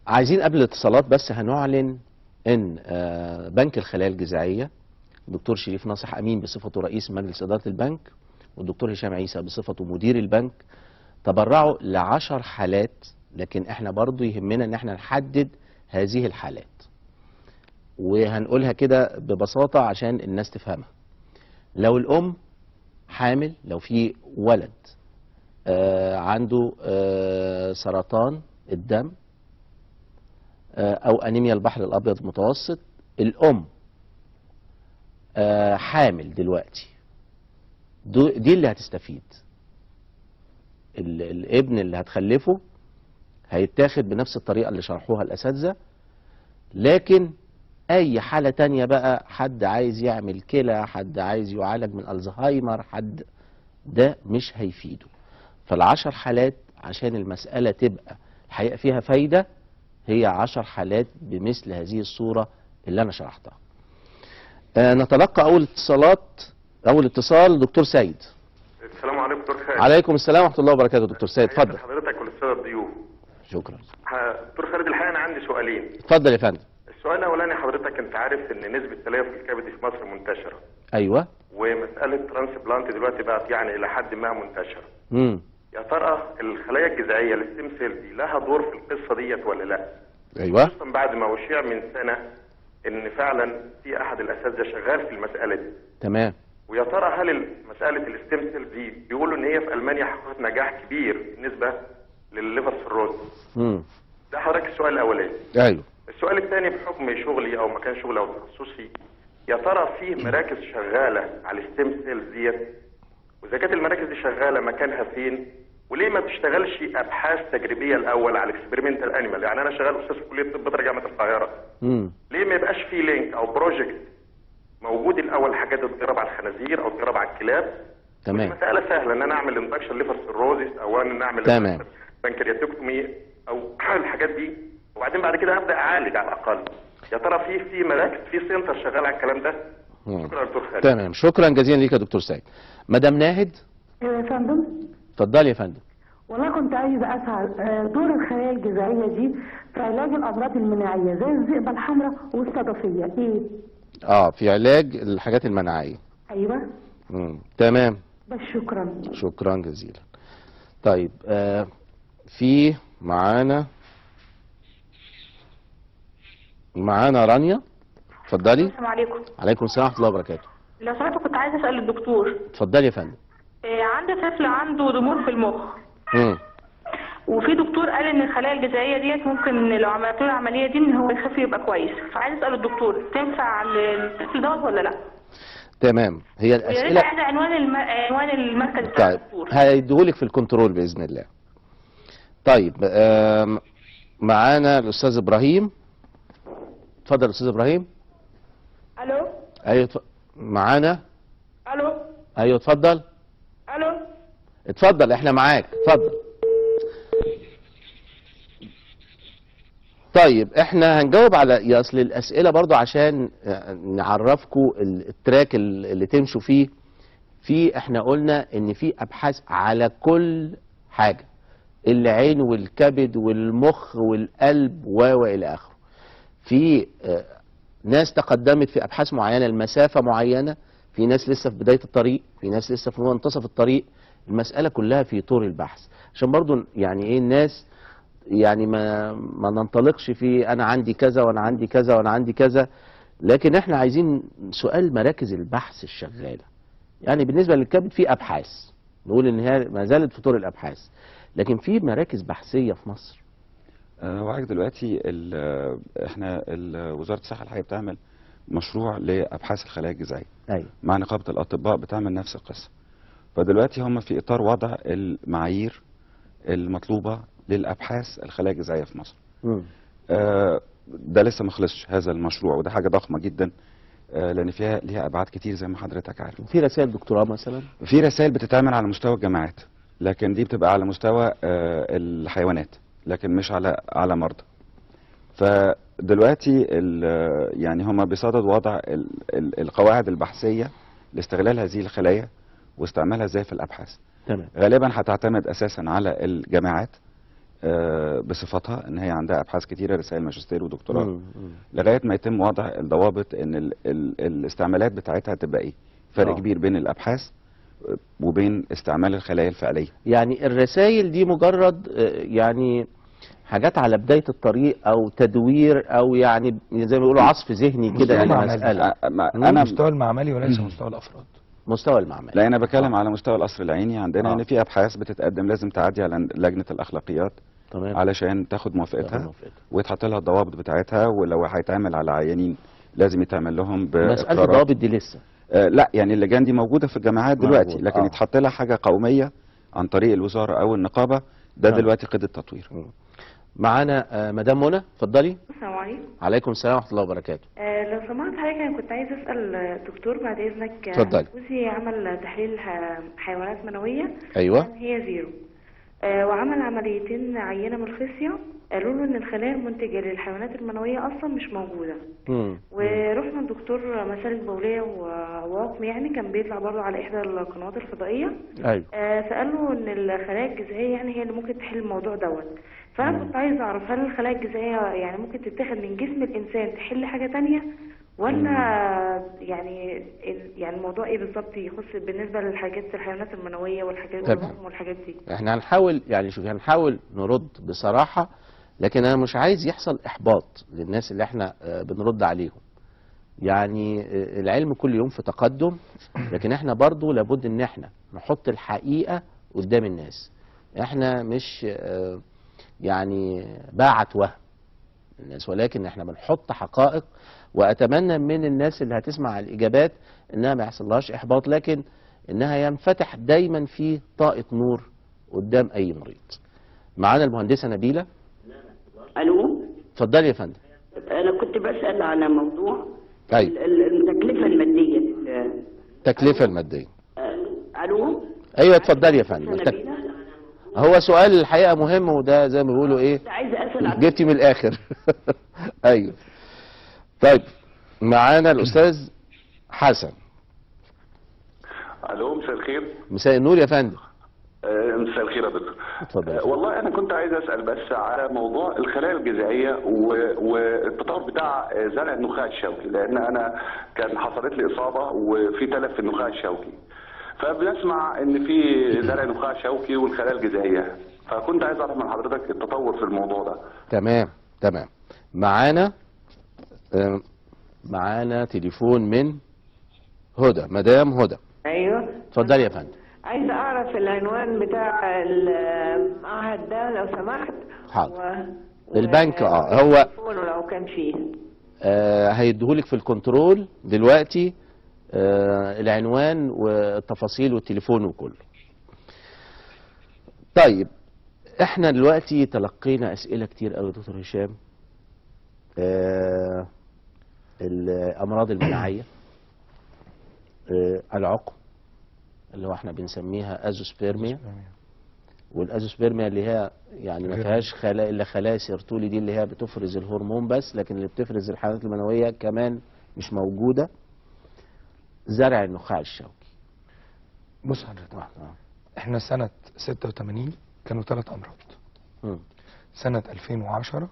عايزين قبل الاتصالات بس هنعلن ان آه، بنك الخلايا الجذعيه الدكتور شريف ناصح امين بصفته رئيس مجلس اداره البنك والدكتور هشام عيسى بصفته مدير البنك تبرعوا لعشر حالات لكن احنا برضو يهمنا ان احنا نحدد هذه الحالات وهنقولها كده ببساطه عشان الناس تفهمها لو الام حامل لو في ولد آه، عنده آه، سرطان الدم آه، او انيميا البحر الابيض المتوسط الام آه، حامل دلوقتي دو- دي اللي هتستفيد ال- الابن اللي هتخلفه هيتاخد بنفس الطريقه اللي شرحوها الاساتذه لكن اي حاله تانية بقى حد عايز يعمل كلى حد عايز يعالج من الزهايمر حد ده مش هيفيده فالعشر حالات عشان المسألة تبقى الحقيقة فيها فايدة هي عشر حالات بمثل هذه الصورة اللي أنا شرحتها آه نتلقى أول اتصالات أول اتصال دكتور سيد السلام عليكم دكتور خالد عليكم السلام ورحمة الله وبركاته دكتور سيد تحياتي اتفضل لحضرتك وللساده الضيوف شكرا ه- دكتور خالد الحقيقه انا عندي سؤالين اتفضل يا فندم السؤال الاولاني حضرتك انت عارف ان نسبه تليف الكبد في مصر منتشره أيوه ومساله ترانسبلانت دلوقتي بقت يعني الى حد ما منتشره امم يا ترى الخلايا الجذعيه الستيم سيل دي لها دور في القصه ديت ولا لا أيوه خصوصا بعد ما اشيع من سنه ان فعلا في احد الاساتذه شغال في المساله دي تمام ويا ترى هل ال- مساله الستيم سيل دي بيقولوا ان هي في المانيا حققت نجاح كبير بالنسبه للليفر سيروز امم ده حضرتك السؤال الاولاني أيوه السؤال الثاني بحكم شغلي او مكان شغلي او تخصصي يا ترى في مراكز شغاله على الستيم سيلز ديت واذا كانت المراكز دي شغاله مكانها فين وليه ما بتشتغلش ابحاث تجريبيه الاول على الاكسبيرمنتال انيمال يعني انا شغال استاذ في كليه الطب جامعه القاهره امم ليه ما يبقاش في لينك او بروجكت موجود الاول حاجات تتجرب على الخنازير او تتجرب على الكلاب تمام مسألة سهلة ان انا اعمل اندكشن ليفر سيروزيس او ان انا اعمل تمام. بنكرياتوكتومي او الحاجات دي وبعدين بعد كده ابدا اعالج على الاقل يا ترى في في مراكز في سنتر شغال على الكلام ده مم. شكرا يا دكتور خالد تمام شكرا جزيلا ليك يا دكتور سيد مدام ناهد يا فندم اتفضلي يا فندم والله كنت عايزة أسأل آه، دور الخلايا الجذعية دي في علاج الأمراض المناعية زي الذئبة الحمراء والصدفية إيه؟ اه في علاج الحاجات المناعيه أيوه مم. تمام بس شكرا شكرا جزيلا طيب آه في معانا معانا رانيا اتفضلي السلام عليكم عليكم السلام ورحمه الله وبركاته لو سمحت كنت عايزه اسال الدكتور اتفضلي يا فندم آه، عندي طفل عنده ضمور في المخ مم. وفي دكتور قال ان الخلايا الجذعيه ديت ممكن لو عملت له العمليه دي ان هو يخف يبقى كويس فعايز اسال الدكتور تنفع للطفل دوت ولا لا تمام هي ويا ريت الاسئله عايزه عنوان الم... عنوان المركز بتاع طيب الدكتور هيديهولك في الكنترول باذن الله طيب آم، معانا الاستاذ ابراهيم اتفضل استاذ ابراهيم الو ايوه اتف- معانا الو ايوه اتفضل الو اتفضل احنا معاك اتفضل طيب احنا هنجاوب على يا اصل الاسئله برضو عشان آه، نعرفكم ال- التراك ال- اللي تمشوا فيه في احنا قلنا ان في ابحاث على كل حاجه العين والكبد والمخ والقلب و والى اخره في آه، ناس تقدمت في ابحاث معينه لمسافه معينه في ناس لسه في بدايه الطريق في ناس لسه في منتصف الطريق المساله كلها في طور البحث عشان برضو يعني ايه الناس يعني ما ما ننطلقش في انا عندي كذا وانا عندي كذا وانا عندي كذا لكن احنا عايزين سؤال مراكز البحث الشغاله يعني بالنسبه للكبد في ابحاث نقول ان هي ما زالت في طور الابحاث لكن في مراكز بحثيه في مصر آه، وعاك دلوقتي ال- آه، احنا ال- وزاره الصحه الحقيقه بتعمل مشروع لابحاث الخلايا الجذعيه ايوه مع نقابه الاطباء بتعمل نفس القصه فدلوقتي هم في اطار وضع المعايير المطلوبه للابحاث الخلايا الجذعيه في مصر مم. آه، ده لسه ما خلصش هذا المشروع وده حاجه ضخمه جدا آه، لان فيها ليها ابعاد كتير زي ما حضرتك عارف في رسائل دكتوراه مثلا في رسائل بتتعمل على مستوى الجامعات لكن دي بتبقى على مستوى آه، الحيوانات لكن مش على على مرضى فدلوقتي ال- يعني هم بصدد وضع ال- ال- القواعد البحثيه لاستغلال هذه الخلايا واستعمالها ازاي في الابحاث تمام غالبا هتعتمد اساسا على الجامعات آه، بصفتها ان هي عندها ابحاث كتيره رسائل ماجستير ودكتوراه مم. مم. لغايه ما يتم وضع الضوابط ان ال ال الاستعمالات بتاعتها تبقى ايه فرق آه. كبير بين الابحاث آه، وبين استعمال الخلايا الفعليه يعني الرسائل دي مجرد آه، يعني حاجات على بداية الطريق أو تدوير أو يعني زي ما بيقولوا عصف ذهني كده مستوى معملي. للمسألة آه، ما- مم. انا المستوى المعملي وليس مستوى الافراد مستوى المعمل لا انا بتكلم على مستوى القصر العيني عندنا آه. ان في ابحاث بتتقدم لازم تعدي على لجنه الاخلاقيات تمام علشان تاخد تاخد موافقتها موافقتها. ويتحط لها الضوابط بتاعتها ولو هيتعمل على عيانين لازم يتعمل لهم مسألة باقرارات الضوابط دي لسه آه لا يعني اللجان دي موجوده في الجامعات دلوقتي موجود، لكن آه. يتحط لها حاجه قوميه عن طريق الوزاره او النقابه ده نعم. دلوقتي قيد التطوير معانا آه، مدام منى اتفضلي السلام عليكم عليكم السلام ورحمة الله وبركاته آه لو سمحت حضرتك انا كنت عايزه اسال الدكتور بعد اذنك آه، اتفضلي. جوزي عمل تحليل ح- حيوانات منويه أيوة كان هي زيرو آه وعمل عمليتين عينه من الخصيه قالوا له ان الخلايا المنتجه للحيوانات المنويه اصلا مش موجوده مم. ورحنا لدكتور مسالك بوليه و- وعقم يعني كان بيطلع برضه على احدى القنوات الفضائيه أيوة آه، فقال له ان الخلايا الجذعيه يعني هي اللي ممكن تحل الموضوع دوت فانا كنت عايزه اعرف هل الخلايا الجذعيه يعني ممكن تتاخد من جسم الانسان تحل حاجه تانية ولا يعني ال- يعني الموضوع ايه بالظبط يخص بالنسبه للحاجات الحيوانات المنويه والحاجات تمام. والرحم والحاجات دي احنا هنحاول يعني شوفي هنحاول نرد بصراحة لكن انا مش عايز يحصل احباط للناس اللي احنا آه، بنرد عليهم يعني آه، العلم كل يوم في تقدم لكن احنا برضو لابد ان احنا نحط الحقيقة قدام الناس احنا مش آه، يعني باعت وهم الناس ولكن احنا بنحط حقائق واتمنى من الناس اللي هتسمع الاجابات انها ما يحصلهاش احباط لكن انها ينفتح دايما في طاقة نور قدام اي مريض معانا المهندسة نبيلة الو اتفضلي يا فندم انا كنت بسال على موضوع ايوه ال- ال- التكلفه الماديه لل- التكلفة المادية آه، الو ايوه اتفضلي يا فندم التك... نبيلة؟ هو سؤال الحقيقة مهم وده زي ما بيقولوا ايه كنت عايزه اسال عن جبتي من الاخر ايوه طيب معانا الاستاذ حسن الو مساء الخير مساء النور يا فندم آه، مساء الخير يا دكتور اتفضل يا آه، فندم. والله انا كنت عايز اسال بس على موضوع الخلايا الجذعيه و- والتطور بتاع آه، زرع النخاع الشوكي لان انا كان حصلت لي اصابه وفي تلف في النخاع الشوكي فبنسمع ان في زرع نخاع شوكي والخلايا الجذعيه فكنت عايز اعرف من حضرتك التطور في الموضوع ده تمام تمام معانا آه، معانا تليفون من هدى مدام هدى ايوه اتفضلي يا فندم عايزه اعرف العنوان بتاع المعهد ده لو سمحت حاضر. و... البنك، و- آه، هو- تليفونه لو كان فيه آه هيديهولك في الكنترول دلوقتي آه العنوان والتفاصيل والتليفون وكله طيب احنا دلوقتي تلقينا اسئله كتير قوي يا دكتور هشام آه الامراض المناعيه آه العقم اللي هو احنا بنسميها ازوسبيرميا والازوسبيرميا اللي هي يعني ما غير- فيهاش خلايا الا خلايا سيرتولي دي اللي هي بتفرز الهرمون بس لكن اللي بتفرز الحيوانات المنويه كمان مش موجوده زرع النخاع الشوكي بص حضرتك آه. احنا سنة 86 كانوا ثلاث أمراض مم. سنة 2010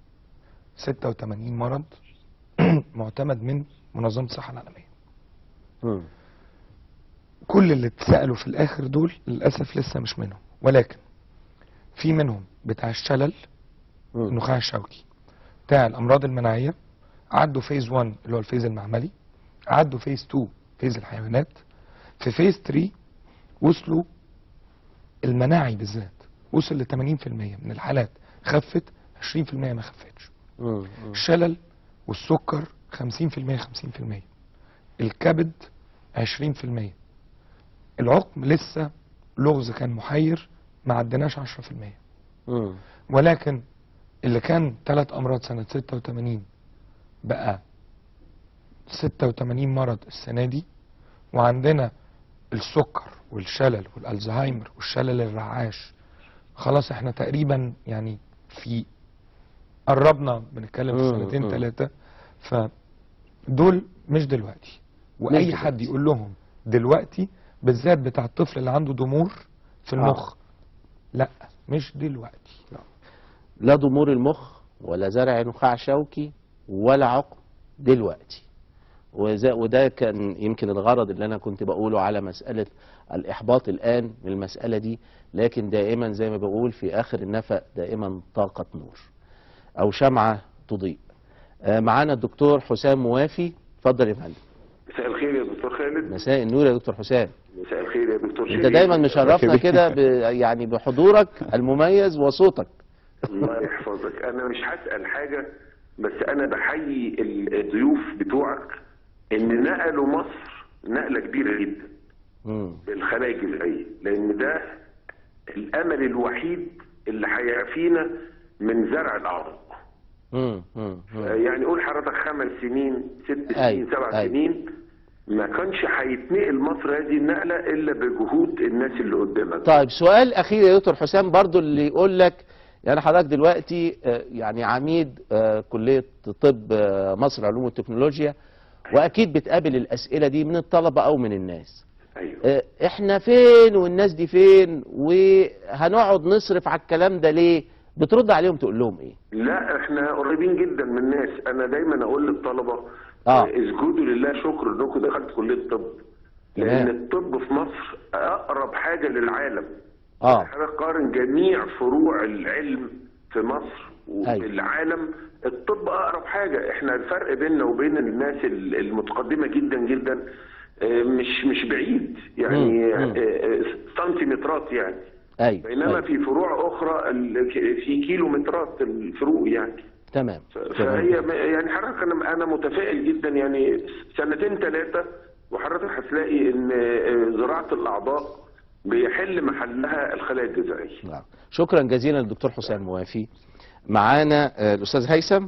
86 مرض معتمد من منظمة الصحة العالمية مم. كل اللي اتسألوا في الآخر دول للأسف لسه مش منهم ولكن في منهم بتاع الشلل مم. النخاع الشوكي بتاع الأمراض المناعية عدوا فيز 1 اللي هو الفيز المعملي عدوا فيز 2 فيز الحيوانات في فيز 3 وصلوا المناعي بالذات وصل ل 80% من الحالات خفت 20% ما خفتش مم. مم. الشلل والسكر 50% 50% الكبد 20% العقم لسه لغز كان محير ما عدناش 10% مم. ولكن اللي كان ثلاث امراض سنه 86 بقى 86 مرض السنه دي وعندنا السكر والشلل والالزهايمر والشلل الرعاش خلاص احنا تقريبا يعني في قربنا بنتكلم في مم، سنتين مم. ثلاثه فدول مش دلوقتي واي دلوقتي. حد يقول لهم دلوقتي بالذات بتاع الطفل اللي عنده ضمور في آه. المخ لا مش دلوقتي لا ضمور المخ ولا زرع نخاع شوكي ولا عقم دلوقتي وذا- وده كان يمكن الغرض اللي انا كنت بقوله على مسألة الاحباط الان من المسألة دي لكن دائما زي ما بقول في اخر النفق دائما طاقة نور او شمعة تضيء آه، معانا الدكتور حسام موافي اتفضل يا فندم مساء الخير يا دكتور خالد مساء النور يا دكتور حسام مساء الخير يا دكتور انت شريف دايما مشرفنا كده ب- يعني بحضورك المميز وصوتك الله يحفظك انا مش هسال حاجه بس انا بحيي ال- الضيوف بتوعك ان نقلوا مصر نقله كبيره جدا مم. بالخلايا الجذعيه لان ده الامل الوحيد اللي هيعفينا من زرع الاعضاء مم. مم. مم. يعني قول حضرتك خمس سنين ست أيوة، سنين سبع أيوة. سنين ما كانش هيتنقل مصر هذه النقله الا بجهود الناس اللي قدامك طيب سؤال اخير يا دكتور حسام برضو اللي يقول لك يعني حضرتك دلوقتي آه، يعني عميد آه، كلية طب آه، مصر علوم والتكنولوجيا واكيد بتقابل الاسئلة دي من الطلبة او من الناس ايوه آه، احنا فين والناس دي فين وهنقعد نصرف على الكلام ده ليه بترد عليهم تقول لهم ايه لا احنا قريبين جدا من الناس انا دايما اقول للطلبه آه. آه، اسجدوا لله شكر انكم دخلتوا كليه الطب لان تمام. الطب في مصر اقرب حاجه للعالم اه حضرتك قارن جميع فروع العلم في مصر أيوة. وفي العالم الطب اقرب حاجه احنا الفرق بيننا وبين الناس ال- المتقدمه جدا جدا آه، مش مش بعيد يعني مم، مم. آه، آه، سنتيمترات يعني ايوه بينما أيوة. في فروع اخرى ال- في كيلومترات الفروق يعني تمام فهي م- يعني حضرتك انا انا متفائل جدا يعني سنتين ثلاثه وحضرتك هتلاقي ان آه، زراعه الاعضاء بيحل محلها الخلايا الجذعيه نعم. شكرا جزيلا للدكتور حسام موافي معانا آه، الاستاذ هيثم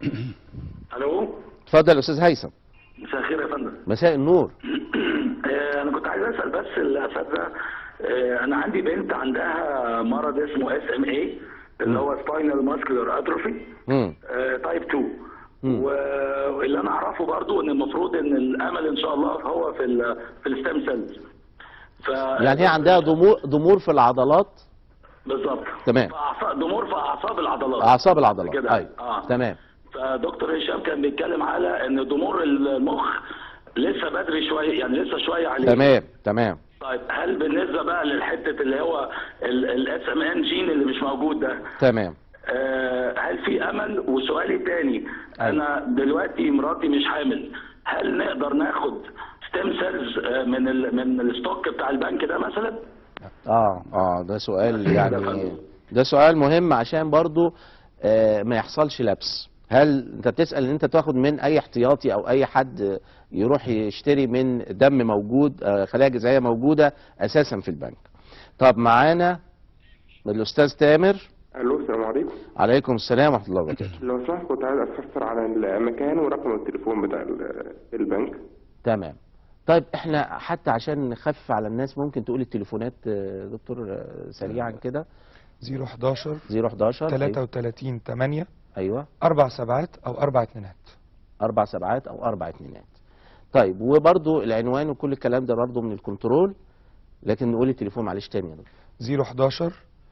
الو اتفضل يا استاذ هيثم مساء الخير يا فندم مساء النور آه، انا كنت عايز اسال بس الاساتذه آه، انا عندي بنت عندها مرض اسمه اس ام اي اللي هو سباينال ماسكولار اتروفي مم. تايب 2 مم. و- واللي انا اعرفه برضو ان المفروض ان الامل ان شاء الله هو في ال في الستيم سيلز ف يعني هي عندها ضمور ضمور في العضلات بالظبط تمام. فأعصاب- ضمور في اعصاب العضلات اعصاب العضلات كده ايوه اه تمام فدكتور هشام كان بيتكلم على ان ضمور المخ لسه بدري شويه يعني لسه شويه عليه تمام تمام طيب هل بالنسبه بقى للحته اللي هو الاس ام ان جين اللي مش موجود ده تمام آه، هل في امل وسؤالي تاني انا دلوقتي مراتي مش حامل هل نقدر ناخد ستيم سيلز من ال من الستوك بتاع البنك ده مثلا اه اه ده سؤال يعني ده سؤال مهم عشان برضو آه ما يحصلش لبس هل انت بتسأل ان انت تاخد من اي احتياطي او اي حد يروح يشتري من دم موجود آه خلايا جذعيه موجوده اساسا في البنك طب معانا الاستاذ تامر الو السلام عليكم عليكم السلام ورحمه الله وبركاته لو سمحت كنت عايز استفسر على المكان ورقم التليفون بتاع ال- البنك تمام طيب احنا حتى عشان نخفف على الناس ممكن تقول التليفونات آه، دكتور آه، سريعا كده 011 011 33 8 ايوه أربع سبعات أو أربع اتنينات اربع سبعات او اربع اتنينات طيب وبرضو العنوان وكل الكلام ده برضو من الكنترول لكن نقول التليفون معلش تاني يا دكتور 011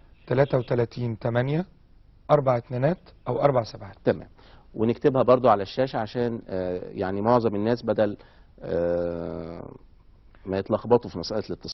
33 8 أربع اتنينات أو أربع سبعات تمام ونكتبها برضو على الشاشة عشان آه، يعني معظم الناس بدل آه، ما يتلخبطوا في مسألة الاتصال